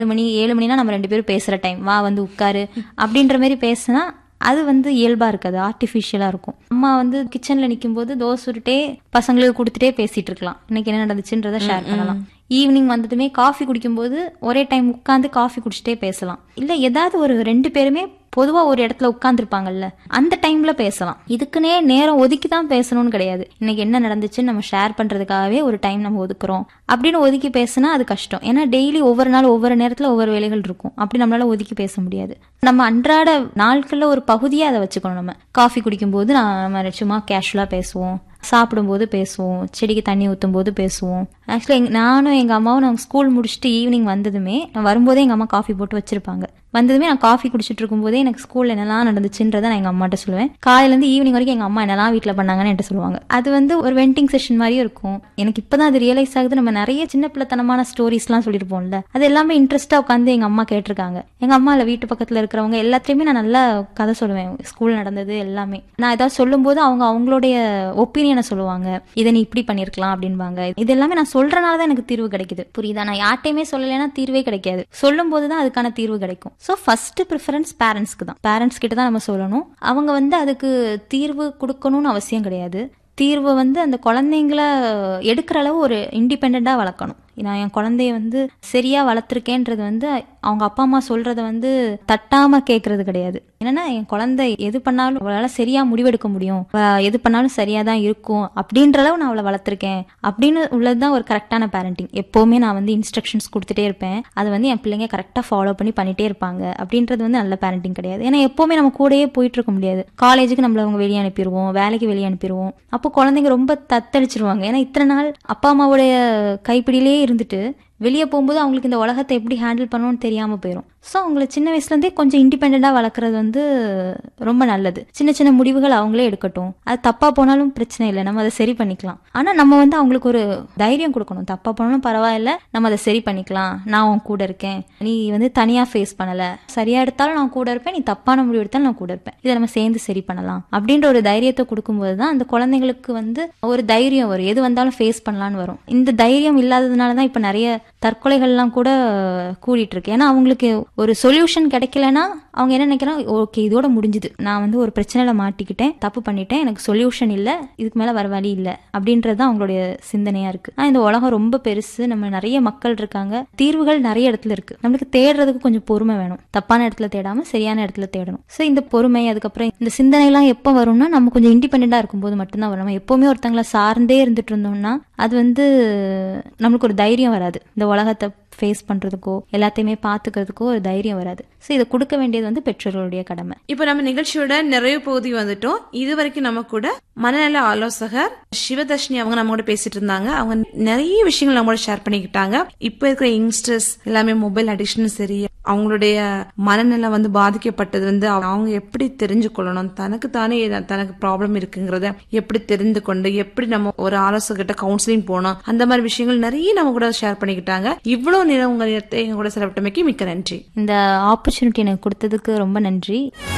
ஏழு மணி ஏழு மணினா நம்ம ரெண்டு பேரும் பேசுற டைம் வா வந்து உட்காரு அப்படின்ற மாதிரி பேசினா அது வந்து இயல்பா இருக்காது ஆர்டிஃபிஷியலா இருக்கும் அம்மா வந்து கிச்சன்ல நிற்கும் போது தோசை சுட்டுட்டே பசங்களுக்கு கொடுத்துட்டே பேசிட்டு இருக்கலாம் இன்னைக்கு என்ன நடந்துச்சுன்றத ஷேர் பண்ணலாம் ஈவினிங் வந்ததுமே காஃபி குடிக்கும்போது ஒரே டைம் உட்காந்து காஃபி குடிச்சிட்டே பேசலாம் இல்ல ஏதாவது ஒரு ரெண்டு பேருமே பொதுவா ஒரு இடத்துல உட்காந்துருப்பாங்கல்ல அந்த டைம்ல பேசலாம் இதுக்குன்னே நேரம் ஒதுக்கி தான் பேசணும்னு கிடையாது இன்னைக்கு என்ன நடந்துச்சுன்னு நம்ம ஷேர் பண்றதுக்காகவே ஒரு டைம் நம்ம ஒதுக்குறோம் அப்படின்னு ஒதுக்கி பேசினா அது கஷ்டம் ஏன்னா டெய்லி ஒவ்வொரு நாள் ஒவ்வொரு நேரத்துல ஒவ்வொரு வேலைகள் இருக்கும் அப்படி நம்மளால ஒதுக்கி பேச முடியாது நம்ம அன்றாட நாட்கள்ல ஒரு பகுதியா அதை வச்சுக்கணும் நம்ம காஃபி குடிக்கும்போது நம்ம சும்மா கேஷுவலா பேசுவோம் சாப்பிடும்போது பேசுவோம் செடிக்கு தண்ணி ஊற்றும் போது பேசுவோம் ஆக்சுவலி நானும் எங்கள் அம்மாவும் நாங்கள் ஸ்கூல் முடிச்சுட்டு ஈவினிங் வந்ததுமே நான் வரும்போதே எங்கள் அம்மா காஃபி போட்டு வச்சிருப்பாங்க வந்ததுமே நான் காஃபி குடிச்சிட்டு இருக்கும்போதே எனக்கு ஸ்கூல்ல என்னெல்லாம் நடந்துச்சுன்றதை நான் எங்கள் அம்மாட்ட சொல்லுவேன் காலையிலேருந்து ஈவினிங் வரைக்கும் எங்கள் அம்மா என்னெல்லாம் வீட்டில் பண்ணாங்கன்னு என்கிட்ட சொல்லுவாங்க அது வந்து ஒரு வெண்டிங் செஷன் மாதிரியும் இருக்கும் எனக்கு இப்போதான் அது ரியலைஸ் ஆகுது நம்ம நிறைய சின்ன பிள்ளைத்தனமான ஸ்டோரிஸ்லாம் சொல்லியிருப்போம்ல அது எல்லாமே இன்ட்ரெஸ்ட்டாக உட்காந்து எங்கள் அம்மா கேட்டிருக்காங்க எங்கள் அம்மா இல்லை வீட்டு பக்கத்தில் இருக்கிறவங்க எல்லாத்தையுமே நான் நல்லா கதை சொல்லுவேன் ஸ்கூல் நடந்தது எல்லாமே நான் ஏதாவது சொல்லும்போது அவங்க அவங்களுடைய ஒப்பீனியனை சொல்லுவாங்க இதை நீ இப்படி பண்ணியிருக்கலாம் அப்படின்பாங்க இது எல்லாமே நான் சொல்றனால தான் எனக்கு தீர்வு கிடைக்குது புரியுதா நான் யார்ட்டையுமே சொல்லலைன்னா தீர்வே கிடைக்காது சொல்லும் போது தான் அதுக்கான தீர்வு கிடைக்கும் ஸோ ஃபர்ஸ்ட் ப்ரிஃபரன்ஸ் பேரண்ட்ஸ்க்கு தான் பேரண்ட்ஸ் கிட்ட தான் நம்ம சொல்லணும் அவங்க வந்து அதுக்கு தீர்வு கொடுக்கணும்னு அவசியம் கிடையாது தீர்வு வந்து அந்த குழந்தைங்கள எடுக்கிற அளவு ஒரு இண்டிபெண்டா வளர்க்கணும் நான் என் குழந்தைய வந்து சரியா வளர்த்துருக்கேன்றது வந்து அவங்க அப்பா அம்மா சொல்றத வந்து தட்டாம கேட்கறது கிடையாது என்னன்னா என் குழந்தை எது பண்ணாலும் அவளால சரியா முடிவெடுக்க முடியும் அவ எது பண்ணாலும் சரியா தான் இருக்கும் அப்படின்ற அளவு நான் அவளை வளர்த்துருக்கேன் அப்படின்னு உள்ளதுதான் ஒரு கரெக்டான பேரண்டிங் எப்பவுமே நான் வந்து இன்ஸ்ட்ரக்ஷன்ஸ் கொடுத்துட்டே இருப்பேன் அதை வந்து என் பிள்ளைங்க கரெக்டா ஃபாலோ பண்ணி பண்ணிட்டே இருப்பாங்க அப்படின்றது வந்து நல்ல பேரண்டிங் கிடையாது ஏன்னா எப்பவுமே நம்ம கூடயே போயிட்டு இருக்க முடியாது காலேஜுக்கு நம்மள அவங்க வெளியே அனுப்பிடுவோம் வேலைக்கு வெளியே அனுப்பிடுவோம் அப்போ குழந்தைங்க ரொம்ப தத்தளிச்சிருவாங்க ஏன்னா இத்தனை நாள் அப்பா அம்மாவுடைய கைப்பிடியிலே இருந்துட்டு வெளியே போகும்போது அவங்களுக்கு இந்த உலகத்தை எப்படி ஹேண்டில் பண்ணணும்னு தெரியாம போயிடும் ஸோ அவங்கள சின்ன வயசுலேருந்தே கொஞ்சம் இண்டிபெண்ட்டாக வளர்க்குறது வந்து ரொம்ப நல்லது சின்ன சின்ன முடிவுகள் அவங்களே எடுக்கட்டும் அது தப்பாக போனாலும் பிரச்சனை இல்லை நம்ம அதை சரி பண்ணிக்கலாம் ஆனால் நம்ம வந்து அவங்களுக்கு ஒரு தைரியம் கொடுக்கணும் தப்பாக போனாலும் பரவாயில்ல நம்ம அதை சரி பண்ணிக்கலாம் நான் உன் கூட இருக்கேன் நீ வந்து தனியாக ஃபேஸ் பண்ணலை சரியா எடுத்தாலும் நான் கூட இருப்பேன் நீ தப்பான முடிவு எடுத்தாலும் நான் கூட இருப்பேன் இதை நம்ம சேர்ந்து சரி பண்ணலாம் அப்படின்ற ஒரு தைரியத்தை கொடுக்கும்போது தான் அந்த குழந்தைங்களுக்கு வந்து ஒரு தைரியம் வரும் எது வந்தாலும் ஃபேஸ் பண்ணலான்னு வரும் இந்த தைரியம் இல்லாததுனால தான் இப்போ நிறைய தற்கொலைகள்லாம் கூட கூடிட்டு இருக்கு ஏன்னா அவங்களுக்கு ஒரு சொல்யூஷன் கிடைக்கலன்னா அவங்க என்ன நினைக்கிறாங்க ஓகே இதோட முடிஞ்சுது நான் வந்து ஒரு பிரச்சனையில மாட்டிக்கிட்டேன் தப்பு பண்ணிட்டேன் எனக்கு சொல்யூஷன் இல்லை இதுக்கு மேல வர வழி இல்லை அப்படின்றது தான் அவங்களுடைய சிந்தனையா இருக்கு ஆனா இந்த உலகம் ரொம்ப பெருசு நம்ம நிறைய மக்கள் இருக்காங்க தீர்வுகள் நிறைய இடத்துல இருக்கு நம்மளுக்கு தேடுறதுக்கு கொஞ்சம் பொறுமை வேணும் தப்பான இடத்துல தேடாம சரியான இடத்துல தேடணும் ஸோ இந்த பொறுமை அதுக்கப்புறம் இந்த சிந்தனை எல்லாம் எப்போ வரும்னா நம்ம கொஞ்சம் இண்டிபெண்டா இருக்கும்போது மட்டும்தான் வரும் நம்ம எப்பவுமே ஒருத்தங்களை சார்ந்தே இருந்துட்டு இருந்தோம்னா அது வந்து நம்மளுக்கு ஒரு தைரியம் வராது இந்த உலகத்தை ஃபேஸ் பண்றதுக்கோ எல்லாத்தையுமே பாத்துக்கிறதுக்கோ ஒரு தைரியம் வராது ஸோ இதை கொடுக்க வேண்டியது வந்து பெற்றோர்களுடைய கடமை இப்போ நம்ம நிகழ்ச்சியோட நிறைவு பகுதி வந்துட்டோம் இது வரைக்கும் நம்ம கூட மனநல ஆலோசகர் சிவதர்ஷினி அவங்க நம்ம கூட பேசிட்டு இருந்தாங்க அவங்க நிறைய விஷயங்கள் நம்ம கூட ஷேர் பண்ணிக்கிட்டாங்க இப்போ இருக்கிற யங்ஸ்டர்ஸ் எல்லாமே மொபைல் அடிக்ஷனும் சரி அவங்களுடைய மனநலம் வந்து பாதிக்கப்பட்டது வந்து அவங்க எப்படி தெரிஞ்சு கொள்ளணும் தனக்கு தானே தனக்கு ப்ராப்ளம் இருக்குங்கிறத எப்படி தெரிந்து கொண்டு எப்படி நம்ம ஒரு ஆலோசகர்கிட்ட கவுன்சிலிங் போனோம் அந்த மாதிரி விஷயங்கள் நிறைய நம்ம கூட ஷேர் பண்ணிக்கிட்டாங்க இவ்வளவு நேரம் உங்க நேரத்தை எங்க கூட செலவிட்டமைக்கு மிக்க நன்றி இந்த ஆப்பர்ச்சுனிட்டி எனக்கு கொடுத்ததுக்கு ரொம்ப நன்றி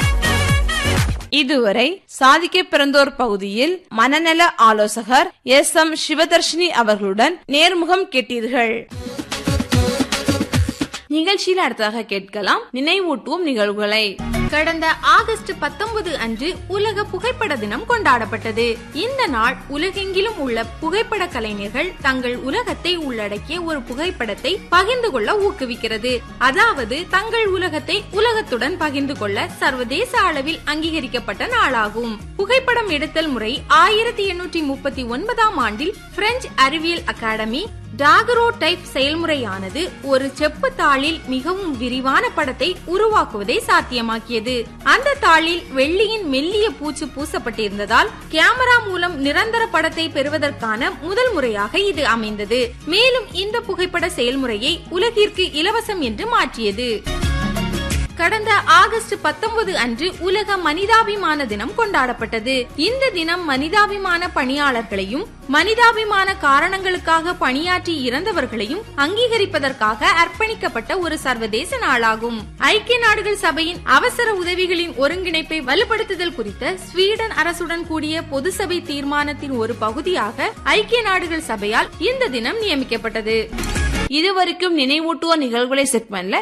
இதுவரை சாதிக்க பிறந்தோர் பகுதியில் மனநல ஆலோசகர் எஸ் எம் சிவதர்ஷினி அவர்களுடன் நேர்முகம் கேட்டீர்கள் நிகழ்ச்சியில் அடுத்ததாக கேட்கலாம் நினைவூட்டுவோம் நிகழ்வுகளை கடந்த ஆகஸ்ட் பத்தொன்பது அன்று உலக புகைப்பட தினம் கொண்டாடப்பட்டது இந்த நாள் உலகெங்கிலும் உள்ள புகைப்பட கலைஞர்கள் தங்கள் உலகத்தை உள்ளடக்கிய ஒரு புகைப்படத்தை பகிர்ந்து கொள்ள ஊக்குவிக்கிறது அதாவது தங்கள் உலகத்தை உலகத்துடன் பகிர்ந்து கொள்ள சர்வதேச அளவில் அங்கீகரிக்கப்பட்ட நாளாகும் புகைப்படம் எடுத்தல் முறை ஆயிரத்தி எண்ணூற்றி முப்பத்தி ஒன்பதாம் ஆண்டில் பிரெஞ்சு அறிவியல் அகாடமி டாகரோ டைப் செயல்முறையானது ஒரு செப்பு தாளில் மிகவும் விரிவான படத்தை உருவாக்குவதை சாத்தியமாக்கியது அந்த தாளில் வெள்ளியின் மெல்லிய பூச்சு பூசப்பட்டிருந்ததால் கேமரா மூலம் நிரந்தர படத்தை பெறுவதற்கான முதல் முறையாக இது அமைந்தது மேலும் இந்த புகைப்பட செயல்முறையை உலகிற்கு இலவசம் என்று மாற்றியது கடந்த ஆகஸ்ட் பத்தொன்பது அன்று உலக மனிதாபிமான தினம் கொண்டாடப்பட்டது இந்த தினம் மனிதாபிமான பணியாளர்களையும் மனிதாபிமான காரணங்களுக்காக பணியாற்றி இறந்தவர்களையும் அங்கீகரிப்பதற்காக அர்ப்பணிக்கப்பட்ட ஒரு சர்வதேச நாளாகும் ஐக்கிய நாடுகள் சபையின் அவசர உதவிகளின் ஒருங்கிணைப்பை வலுப்படுத்துதல் குறித்த ஸ்வீடன் அரசுடன் கூடிய பொது சபை தீர்மானத்தின் ஒரு பகுதியாக ஐக்கிய நாடுகள் சபையால் இந்த தினம் நியமிக்கப்பட்டது இது வரைக்கும் நினைவூட்டுவோர் நிகழ்வுகளை செக்மெண்ட்ல